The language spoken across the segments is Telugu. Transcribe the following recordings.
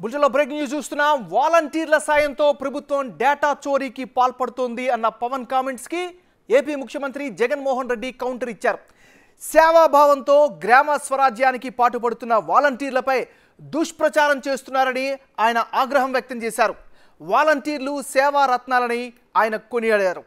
బులెటిన్లో బ్రేకింగ్ న్యూస్ చూస్తున్నాం వాలంటీర్ల సాయంతో ప్రభుత్వం డేటా చోరీకి పాల్పడుతోంది అన్న పవన్ కామెంట్స్ కి ఏపీ ముఖ్యమంత్రి జగన్మోహన్ రెడ్డి కౌంటర్ ఇచ్చారు సేవాభావంతో గ్రామ స్వరాజ్యానికి పాటుపడుతున్న వాలంటీర్లపై దుష్ప్రచారం చేస్తున్నారని ఆయన ఆగ్రహం వ్యక్తం చేశారు వాలంటీర్లు సేవా రత్నాలని ఆయన కొనియాడారు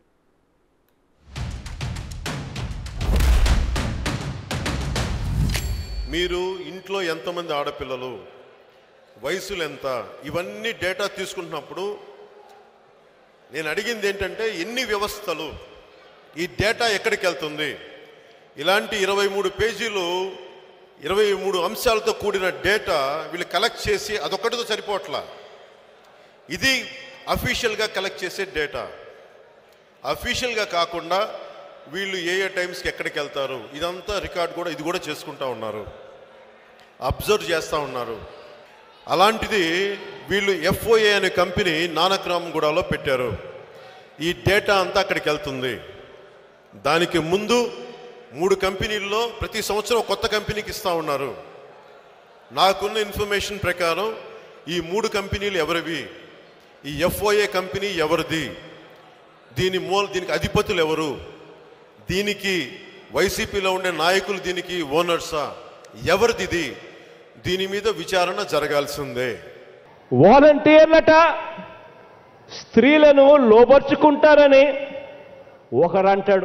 మీరు ఇంట్లో ఎంతమంది ఆడపిల్లలు వయసులు ఎంత ఇవన్నీ డేటా తీసుకుంటున్నప్పుడు నేను అడిగింది ఏంటంటే ఎన్ని వ్యవస్థలు ఈ డేటా ఎక్కడికి వెళ్తుంది ఇలాంటి ఇరవై మూడు పేజీలు ఇరవై మూడు అంశాలతో కూడిన డేటా వీళ్ళు కలెక్ట్ చేసి అదొక్కటితో సరిపోవట్లా ఇది అఫీషియల్గా కలెక్ట్ చేసే డేటా అఫీషియల్గా కాకుండా వీళ్ళు ఏ ఏ టైమ్స్కి ఎక్కడికి వెళ్తారు ఇదంతా రికార్డ్ కూడా ఇది కూడా చేసుకుంటా ఉన్నారు అబ్జర్వ్ చేస్తూ ఉన్నారు అలాంటిది వీళ్ళు ఎఫ్ఓఏ అనే కంపెనీ నానక్రామ్గూడలో పెట్టారు ఈ డేటా అంతా అక్కడికి వెళ్తుంది దానికి ముందు మూడు కంపెనీల్లో ప్రతి సంవత్సరం కొత్త కంపెనీకి ఇస్తూ ఉన్నారు నాకున్న ఇన్ఫర్మేషన్ ప్రకారం ఈ మూడు కంపెనీలు ఎవరివి ఈ ఎఫ్ఓఏ కంపెనీ ఎవరిది దీని మూల దీనికి అధిపతులు ఎవరు దీనికి వైసీపీలో ఉండే నాయకులు దీనికి ఓనర్సా ఎవరిది ఇది దీని మీద విచారణ జరగాల్సిందే వాలంటీర్లట స్త్రీలను లోబర్చుకుంటారని ఒకరంటాడు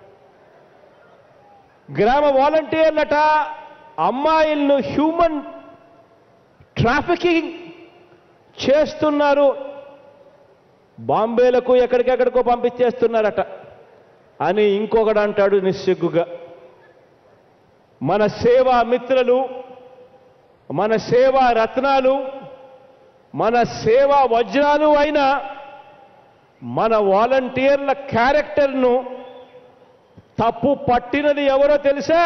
గ్రామ వాలంటీర్లట అమ్మాయిలను హ్యూమన్ ట్రాఫికింగ్ చేస్తున్నారు బాంబేలకు ఎక్కడికెక్కడికో పంపించేస్తున్నారట అని ఇంకొకడు అంటాడు నిస్సిగ్గుగా మన సేవా మిత్రులు మన సేవా రత్నాలు మన సేవా వజ్రాలు అయిన మన వాలంటీర్ల క్యారెక్టర్ను తప్పు పట్టినది ఎవరో తెలుసా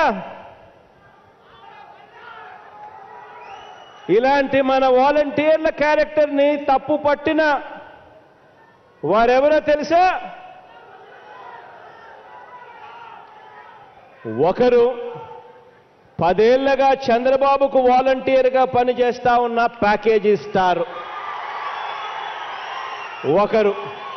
ఇలాంటి మన వాలంటీర్ల క్యారెక్టర్ని తప్పు పట్టిన వారెవరో తెలుసా ఒకరు పదేళ్లగా చంద్రబాబుకు వాలంటీర్గా పనిచేస్తా ఉన్న ప్యాకేజీ స్టార్ ఒకరు